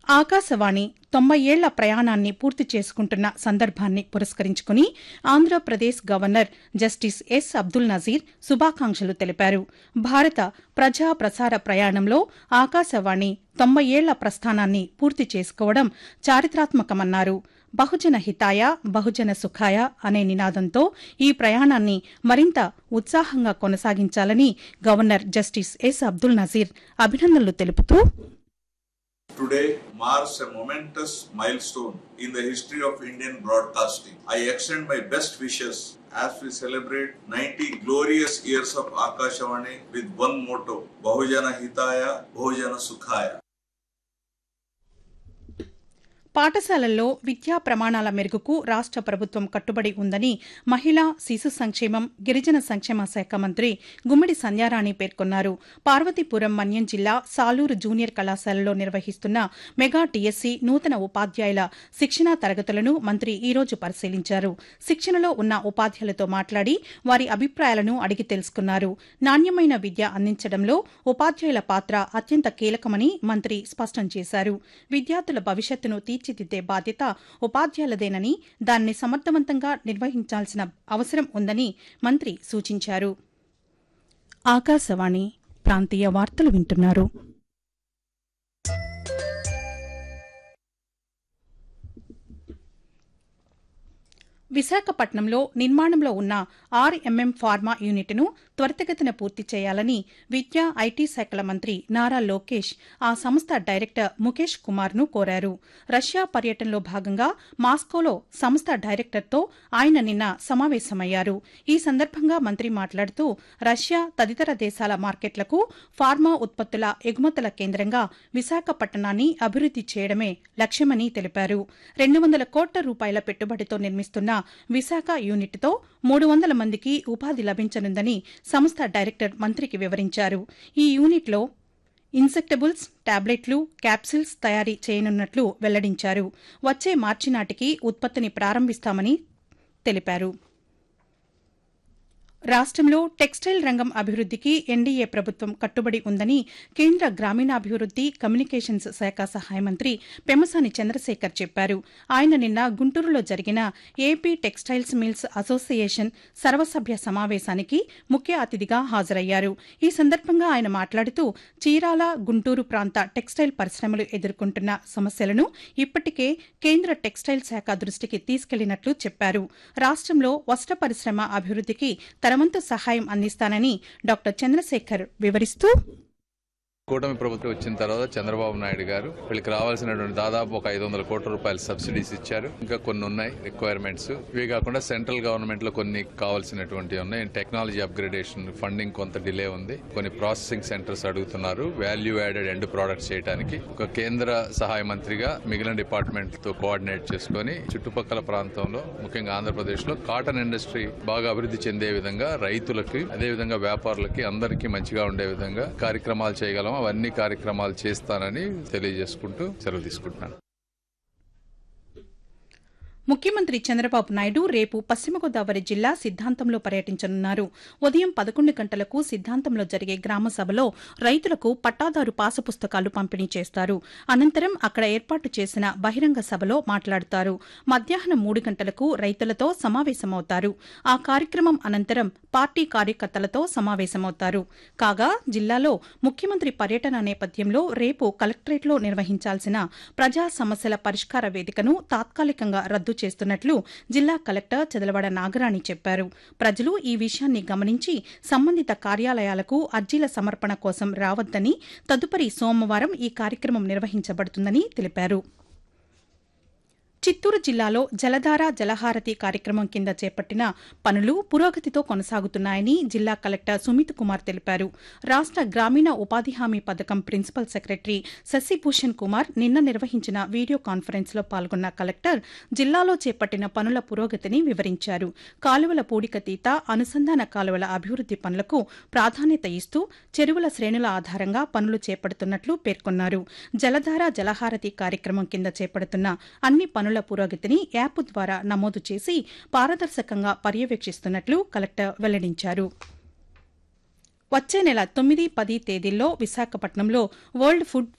ఆకాశవాణి తొంభై ఏళ్ల ప్రయాణాన్ని పూర్తి చేసుకుంటున్న సందర్భాన్ని పురస్కరించుకుని Andhra Pradesh governor justice S Abdul Nazir శుభాకాంక్షలు తెలిపారు భారత ప్రజా ప్రసార ప్రయాణంలో ఆకాశవాణి తొంభై ఏళ్ల ప్రస్థానాన్ని పూర్తి చేసుకోవడం చారిత్రాత్మకమన్నారు బహుజన హితాయ బహుజన సుఖాయ అనే నినాదంతో ఈ ప్రయాణాన్ని మరింత ఉత్సాహంగా కొనసాగించాలని governor justice S Abdul Nazeer అభినందనలు తెలుపుతూ Today marks a momentous milestone in the history of Indian broadcasting. I extend my best wishes as we celebrate 90 glorious years of Akashvani with one motto Bahujana Hitaya, Bahujana Sukhaya. పాఠశాలల్లో విద్యా ప్రమాణాల మెరుగుకు రాష్ట ప్రభుత్వం కట్టుబడి ఉందని మహిళా శిశు సంక్షేమం గిరిజన సంక్షేమ శాఖ మంత్రి గుమ్మడి సంధ్యారాణి పేర్కొన్నారు పార్వతీపురం మన్యం జిల్లా సాలూరు జూనియర్ కళాశాలలో నిర్వహిస్తున్న మెగా టీఎస్సీ నూతన ఉపాధ్యాయుల శిక్షణా తరగతులను మంత్రి ఈ రోజు పరిశీలించారు శిక్షణలో ఉన్న ఉపాధ్యాయులతో మాట్లాడి వారి అభిప్రాయాలను అడిగి తెలుసుకున్నారు నాణ్యమైన విద్య అందించడంలో ఉపాధ్యాయుల పాత్ర అత్యంత కీలకమని మంత్రి స్పష్టం చేశారు విద్యార్థుల భవిష్యత్తును తీర్చిదిద్దే బాధ్యత ఉపాధ్యాయులదేనని దాన్ని సమర్థవంతంగా నిర్వహించాల్సిన అవసరం ఉందని మంత్రి సూచించారు ఆకాశవాణి ప్రాంతీయ వార్తలు వింటున్నారు విశాఖపట్నంలో నిర్మాణంలో ఉన్న ఆర్ఎంఎం ఫార్మా యూనిట్ను త్వరితగతిన పూర్తి చేయాలని విద్యా ఐటీ శాఖల మంత్రి నారా లోకేష్ ఆ సంస్థ డైరెక్టర్ ముఖేష్ కుమార్ను కోరారు రష్యా పర్యటనలో భాగంగా మాస్కోలో సంస్థ డైరెక్టర్తో ఆయన నిన్న సమావేశమయ్యారు ఈ సందర్భంగా మంత్రి మాట్లాడుతూ రష్యా తదితర దేశాల మార్కెట్లకు ఫార్మా ఉత్పత్తుల ఎగుమతుల కేంద్రంగా విశాఖపట్నాన్ని అభివృద్ది చేయడమే లక్ష్యమని తెలిపారు రెండు వందల కోట్ల రూపాయల పెట్టుబడితో నిర్మిస్తున్న విశాఖ యూనిట్తో మూడు వందల మందికి ఉపాధి లభించనుందని సంస్థ డైరెక్టర్ మంత్రికి వివరించారు ఈ యూనిట్లో ఇన్సెక్టబుల్స్ టాబ్లెట్లు క్యాప్సిల్స్ తయారీ చేయనున్నట్లు వెల్లడించారు వచ్చే మార్చి నాటికి ఉత్పత్తిని ప్రారంభిస్తామని తెలిపారు రాష్ట్రంలో టెక్స్టైల్ రంగం అభివృద్దికి ఎన్డీఏ ప్రభుత్వం కట్టుబడి ఉందని కేంద్ర గ్రామీణాభివృద్ది కమ్యూనికేషన్స్ శాఖ సహాయ మంత్రి పెమసాని చంద్రశేఖర్ చెప్పారు ఆయన నిన్న గుంటూరులో జరిగిన ఏపీ టెక్స్టైల్స్ మిల్స్ అసోసియేషన్ సర్వసభ్య సమావేశానికి ముఖ్య అతిథిగా హాజరయ్యారు ఈ సందర్భంగా ఆయన మాట్లాడుతూ చీరాల గుంటూరు ప్రాంత టెక్స్టైల్ పరిశ్రమలు ఎదుర్కొంటున్న సమస్యలను ఇప్పటికే కేంద్ర టెక్స్టైల్ శాఖ దృష్టికి తీసుకెళ్లినట్లు చెప్పారు రాష్ట్రంలో వస్త్ర పరిశ్రమ అభివృద్దికి తనవంతు సహాయం అందిస్తానని డాక్టర్ చంద్రశేఖర్ వివరిస్తూ కూటమి ప్రభుత్వం వచ్చిన తర్వాత చంద్రబాబు నాయుడు గారు వీళ్ళకి రావాల్సినటువంటి దాదాపు ఒక ఐదు వందల కోట్ల రూపాయల సబ్సిడీస్ ఇచ్చారు ఇంకా కొన్ని ఉన్నాయి రిక్వైర్మెంట్స్ ఇవి కాకుండా సెంట్రల్ గవర్నమెంట్ లో కొన్ని కావాల్సినటువంటి ఉన్నాయి టెక్నాలజీ అప్గ్రేడేషన్ ఫండింగ్ కొంత డిలే ఉంది కొన్ని ప్రాసెసింగ్ సెంటర్స్ అడుగుతున్నారు వాల్యూ యాడెడ్ ఎండ్ ప్రొడక్ట్స్ చేయడానికి ఒక కేంద్ర సహాయ మంత్రిగా మిగిలిన డిపార్ట్మెంట్ తో కోఆర్డినేట్ చేసుకుని చుట్టుపక్కల ప్రాంతంలో ముఖ్యంగా ఆంధ్రప్రదేశ్ లో కాటన్ ఇండస్ట్రీ బాగా అభివృద్ధి చెందే విధంగా రైతులకి అదేవిధంగా వ్యాపారులకి అందరికీ మంచిగా ఉండే విధంగా కార్యక్రమాలు చేయగలం అవన్నీ కార్యక్రమాలు చేస్తానని తెలియజేసుకుంటూ సెలవు తీసుకుంటున్నాను ముఖ్యమంత్రి చంద్రబాబు నాయుడు రేపు పశ్చిమ గోదావరి జిల్లా సిద్ధాంతంలో పర్యటించనున్నారు ఉదయం పదకొండు గంటలకు సిద్ధాంతంలో జరిగే గ్రామ సభలో రైతులకు పట్టాదారు పాస పుస్తకాలు పంపిణీ చేస్తారు అనంతరం అక్కడ ఏర్పాటు చేసిన బహిరంగ సభలో మాట్లాడతారు మధ్యాహ్నం మూడు గంటలకు రైతులతో సమావేశమవుతారు ఆ కార్యక్రమం అనంతరం పార్టీ కార్యకర్తలతో సమావేశమవుతారు కాగా జిల్లాలో ముఖ్యమంత్రి పర్యటన నేపథ్యంలో రేపు కలెక్టరేట్లో నిర్వహించాల్సిన ప్రజా సమస్యల పరిష్కార వేదికను తాత్కాలికంగా రద్దు చేస్తున్నట్లు జిల్లా కలెక్టర్ చదలవాడ నాగరాణి చెప్పారు ప్రజలు ఈ విషయాన్ని గమనించి సంబంధిత కార్యాలయాలకు అర్జీల సమర్పణ కోసం రావద్దని తదుపరి సోమవారం ఈ కార్యక్రమం నిర్వహించబడుతుందని తెలిపారు చిత్తూరు జిల్లాలో జలధార జలహారతి కార్యక్రమం కింద చేపట్టిన పనులు పురోగతితో కొనసాగుతున్నాయని జిల్లా కలెక్టర్ సుమిత్ కుమార్ తెలిపారు రాష్ట గ్రామీణ ఉపాధి హామీ పథకం ప్రిన్సిపల్ సెక్రటరీ శశిభూషణ్ కుమార్ నిన్న నిర్వహించిన వీడియో కాన్ఫరెన్స్ లో పాల్గొన్న కలెక్టర్ జిల్లాలో చేపట్టిన పనుల పురోగతిని వివరించారు కాలువల పూడికతీత అనుసంధాన కాలువల అభివృద్ది పనులకు ప్రాధాన్యత ఇస్తూ చెరువుల శ్రేణుల ఆధారంగా పనులు చేపడుతున్నట్లు పేర్కొన్నారు జలధార జలహారతి కార్యక్రమం కింద చేపడుతున్న అన్ని పనుల పురోగతిని యాప్ ద్వారా నమోదు చేసి పారదర్శకంగా పర్యవేక్షిస్తున్నట్లు కలెక్టర్ వెల్లడించారు వచ్చే నెల తొమ్మిది పది తేదీల్లో విశాఖపట్నంలో వరల్డ్ ఫుడ్